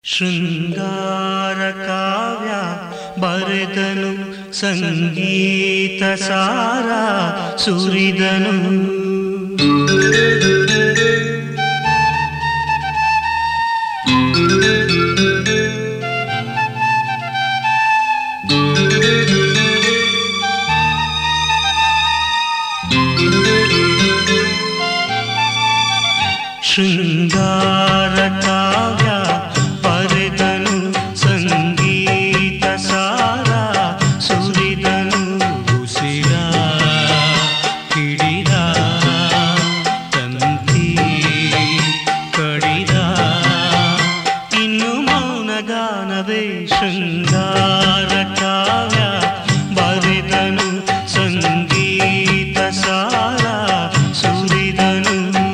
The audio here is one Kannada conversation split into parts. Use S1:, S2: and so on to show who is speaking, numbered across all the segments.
S1: ಶೃಂಗಾರ ಕಾವ್ಯ ಬರೆದನು ಸಂಗೀತ ಸಾರ ಸುರಿದನು ಶೃಂಗಾರ ಕಾವ್ಯ ಬರೆದನು ಸಂಗೀತ ಸಾರ ಸುರಿದನು ಉಸಿರ ಹಿಡಿದ ತಂತಿ ಕಡಿದ ಇನ್ನು ಮೌನ ಗಾನವೇ ಶೃಂಗಾರ ಕಾವ್ಯ ಬರೆದನು ಸಂಗೀತ ಸಾರ ಸುರಿದನು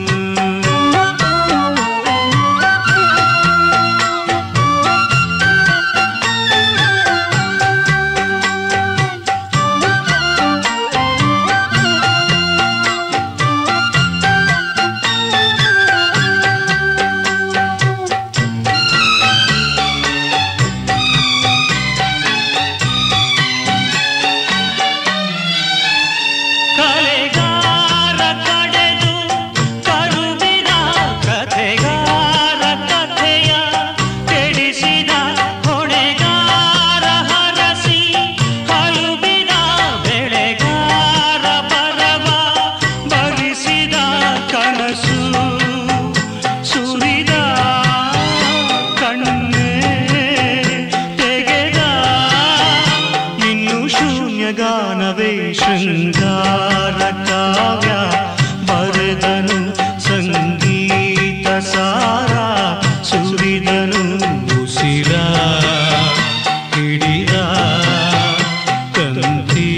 S1: ಕಲೆಗಾರ ಕಡೆದು ಕರುವಿನ ಕಥೆಗಾರ ಕಥೆಯ ಕೆಡಿಸಿದ ಹೊಣೆಗಾರ ಹರಸಿ ಹಲುಬಿದ ಬೆಳೆಗಾರ ಬರವ ಬರಿಸಿದ ಕನಸು ಸುರಿದ ಕಣ್ಣೇ ತೆಗೆದ ಇನ್ನು ಶೂನ್ಯಗಾನವೇ ಶೃಂಗಾರ ಕಾವ್ಯ ಬರೆದನು ಸಂಗೀತ ಸಾರ ಸುರಿದನು ಉಸಿರ ಹಿಡಿದ ತಂತಿ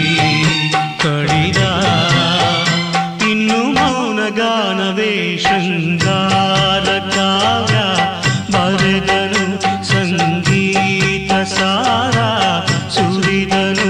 S1: ಕಡಿದ ಇನ್ನು ಮೌನ ಗಾನವೇ ಶೃಂಗಾರ ಕಾವ್ಯ ಬರೆದನು ಸಂಗೀತ ಸಾರ ಸುರಿದನು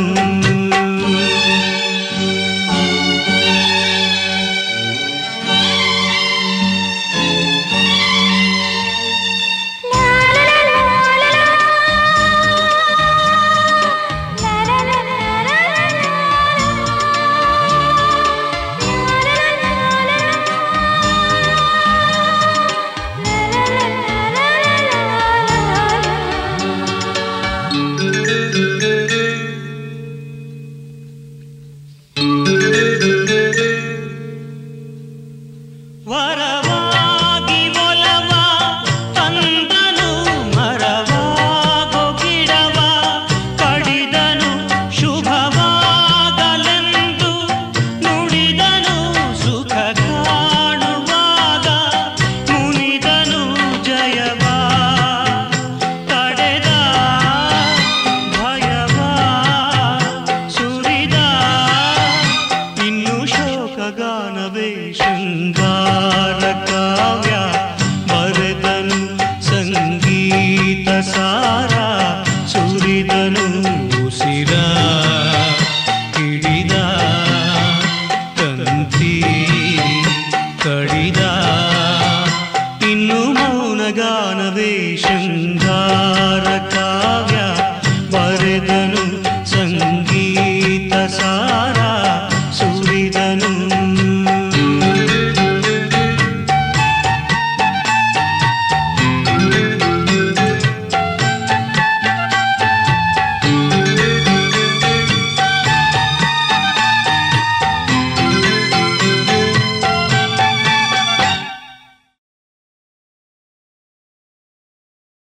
S1: ವರವಾಗಿ ಒಲವ ತಂದನು ಮರವಾಗೋ ಗಿಡವ ಕಡಿದನು ಶುಭವಾಗಲೆಂದು ನುಡಿದನು ಸುಖ ಕಾಣುವಾಗ ಮುನಿದನು ಜಯವ ತಡೆದ ಭಯವ ಸುರಿದ ಇನ್ನು ಶೋಕಗಾನವೇ ಶೃಂಗಾರ ಕಾವ್ಯ ಬರೆದನು ಸಂಗೀತ ಸಾರ ಸುರಿದನು ಉಸಿರ ಹಿಡಿದ ತಂತಿ ಕಡಿದ ಇನ್ನು ಮೌನ ಗಾನವೇ ಶೃಂಗಾರ